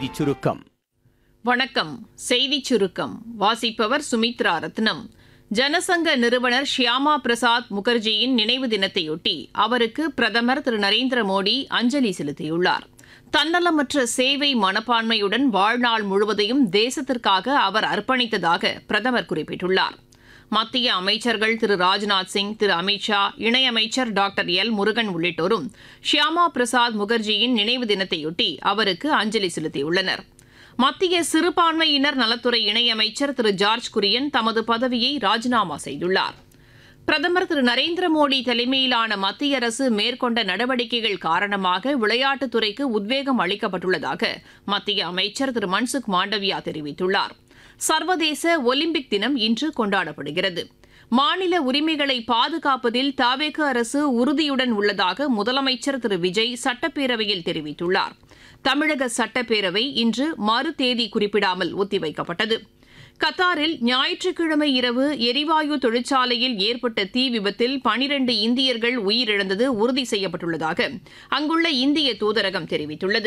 செய்திச் சுருக்கம் வணக்கம் செய்திச் சுருக்கம் வாசிப்பவர் சுமித்ரா ரத்னம் ஜனசங்க நிறுவனர் ஷியாமா பிரசாத் முகர்ஜியின் நினைவு தினத்தையொட்டி அவருக்கு பிரதமர் திரு நரேந்திர மோடி அஞ்சலி செலுத்தியுள்ளார் தன்னலமற்ற சேவை மனப்பான்மையுடன் வாழ்நாள் முழுவதையும் தேசத்திற்காக அவர் அர்ப்பணித்ததாக பிரதமர் குறிப்பிட்டுள்ளார் மத்திய அமைச்சர்கள் திரு ராஜ்நாத் சிங் திரு அமித்ஷா இணையமைச்சர் டாக்டர் எல் முருகன் உள்ளிட்டோரும் ஷியாமா பிரசாத் முகர்ஜியின் நினைவு தினத்தையொட்டி அவருக்கு அஞ்சலி செலுத்தியுள்ளனர் மத்திய சிறுபான்மையினர் நலத்துறை இணையமைச்சர் திரு ஜார்ஜ் குரியன் தமது பதவியை ராஜினாமா செய்துள்ளார் பிரதமர் திரு நரேந்திர மோடி தலைமையிலான மத்திய அரசு மேற்கொண்ட நடவடிக்கைகள் காரணமாக விளையாட்டுத்துறைக்கு உத்வேகம் அளிக்கப்பட்டுள்ளதாக மத்திய அமைச்சர் திரு மன்சுக் மாண்டவியா தெரிவித்துள்ளார் சர்வதேச ஒலிம்பிக் தினம் இன்று கொண்டாடப்படுகிறது மாநில உரிமைகளை பாதுகாப்பதில் தாவேக அரசு உறுதியுடன் உள்ளதாக முதலமைச்சர் திரு விஜய் சட்டப்பேரவையில் தெரிவித்துள்ளார் தமிழக சட்டப்பேரவை இன்று மறு தேதி குறிப்பிடாமல் ஒத்திவைக்கப்பட்டது கத்தாரில் ஞாயிற்றுக்கிழமை இரவு எரிவாயு தொழிற்சாலையில் ஏற்பட்ட தீ விபத்தில் பனிரண்டு இந்தியர்கள் உயிரிழந்தது உறுதி செய்யப்பட்டுள்ளதாக அங்குள்ள இந்திய தூதரகம் தெரிவித்துள்ளது